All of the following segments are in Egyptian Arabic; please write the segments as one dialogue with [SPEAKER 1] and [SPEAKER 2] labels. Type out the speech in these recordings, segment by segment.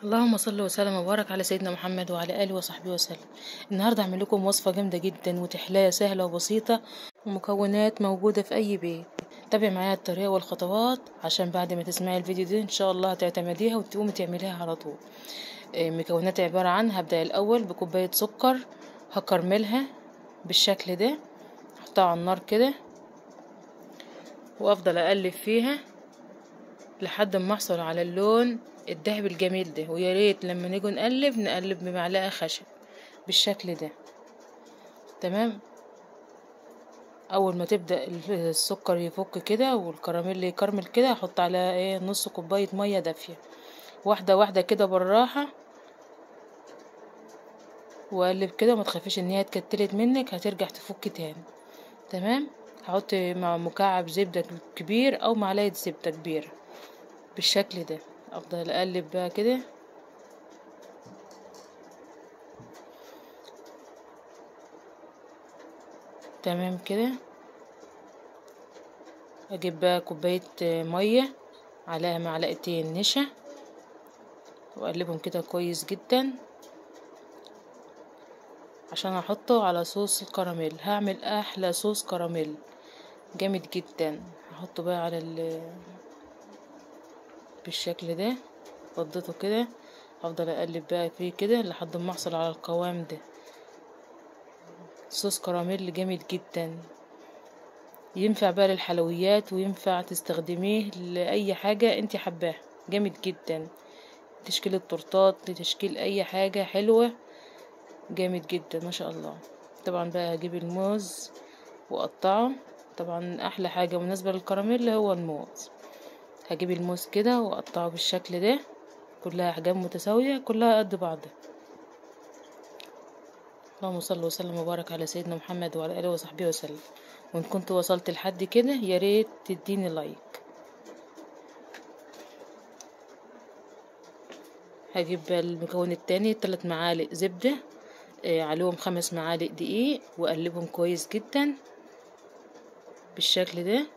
[SPEAKER 1] اللهم صل وسلم وبارك على سيدنا محمد وعلى اله وصحبه وسلم النهارده هعمل لكم وصفه جامده جدا وتحلايه سهله وبسيطه ومكونات موجوده في اي بيت تابع معايا الطريقه والخطوات عشان بعد ما تسمعي الفيديو ده ان شاء الله هتعتمديها وتقومي تعمليها على طول المكونات عباره عن هبدا الاول بكوبايه سكر هكرملها بالشكل ده احطها على النار كده وافضل اقلب فيها لحد ما احصل على اللون الدهبي الجميل ده ويا ريت لما نيجي نقلب نقلب بمعلقه خشب بالشكل ده تمام اول ما تبدا السكر يفك كده والكراميل يكرمل كده احط على ايه نص كوبايه ميه دافيه واحده واحده كده بالراحه واقلب كده ما تخافيش ان هي اتكتلت منك هترجع تفك تاني تمام هحط مع مكعب زبده كبير او معلقه زبده كبيره بالشكل ده افضل اقلب بقى كده تمام كده اجيب بقى كوبايه ميه عليها معلقتين نشا واقلبهم كده كويس جدا عشان احطه على صوص الكراميل هعمل احلى صوص كراميل جامد جدا هحطه بقى على ال بالشكل ده فضيته كده افضل اقلب بقى فيه كده لحد ما احصل على القوام ده صوص كراميل جامد جدا ينفع بقى للحلويات وينفع تستخدميه لاي حاجه انت حباها جامد جدا تشكيل التورتات لتشكيل اي حاجه حلوه جامد جدا ما شاء الله طبعا بقى هجيب الموز واقطعه طبعا احلى حاجه مناسبه للكراميل هو الموز هجيب الموز كده واقطعه بالشكل ده كلها احجام متساويه كلها قد بعضها اللهم صل وسلم وبارك على سيدنا محمد وعلى اله وصحبه وسلم وان كنت وصلت لحد كده يا ريت تديني لايك هجيب المكون التاني تلات معالق زبده عليهم خمس معالق دقيق واقلبهم كويس جدا بالشكل ده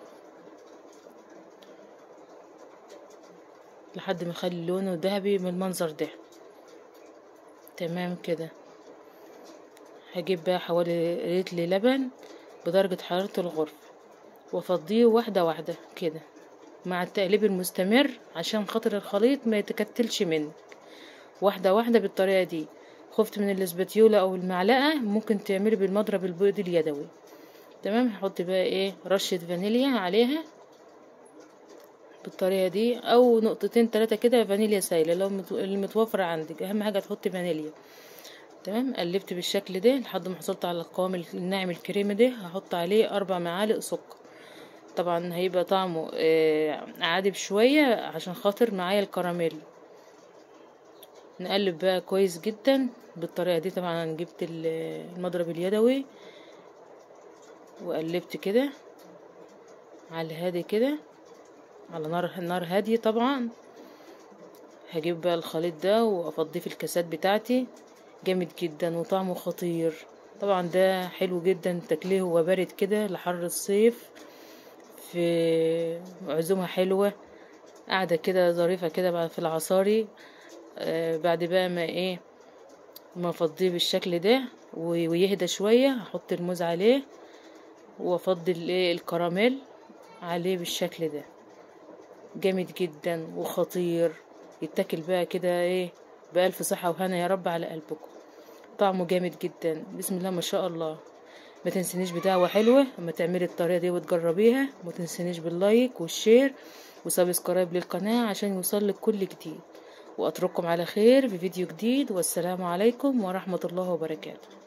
[SPEAKER 1] لحد ما اخلي لونه ذهبي من المنظر ده تمام كده هجيب بقى حوالي لتر لبن بدرجة حرارة الغرفة وافضيه واحدة واحدة كده مع التقليب المستمر عشان خاطر الخليط ما يتكتلش منك واحدة واحدة بالطريقة دي خفت من الاسباتيولا او المعلقة ممكن تعملي بالمضرب البيض اليدوي تمام هحط بقى ايه رشة فانيليا عليها بالطريقه دي او نقطتين تلاتة كده فانيليا سايله لو المتوفره عندك اهم حاجه تحطي فانيليا تمام قلبت بالشكل ده لحد ما حصلت على القوام الناعم الكريمي ده هحط عليه اربع معالق سكر طبعا هيبقى طعمه آه عادب شويه عشان خاطر معايا الكراميل نقلب بقى كويس جدا بالطريقه دي طبعا جبت المضرب اليدوي وقلبت كده على الهادي كده على نار نار هادية طبعا هجيب بقى الخليط ده وافضيه في الكاسات بتاعتي جامد جدا وطعمه خطير طبعا ده حلو جدا تاكليه وهو بارد كده لحر الصيف في عزومة حلوة قاعدة كده ظريفة كده في العصاري آه بعد بقى ما ايه ما افضيه بالشكل ده ويهدى شوية هحط الموز عليه وافضي الايه الكراميل عليه بالشكل ده جامد جدا وخطير يتاكل بقى كده ايه بألف صحة وهنا يا رب على قلبكم طعمه جامد جدا بسم الله ما شاء الله ما تنسنيش بدعوة حلوة اما تعملي الطريقة دي وتجربيها ما تنسنيش باللايك والشير وسبسكرايب للقناة عشان يوصلك كل جديد واترككم على خير في فيديو جديد والسلام عليكم ورحمة الله وبركاته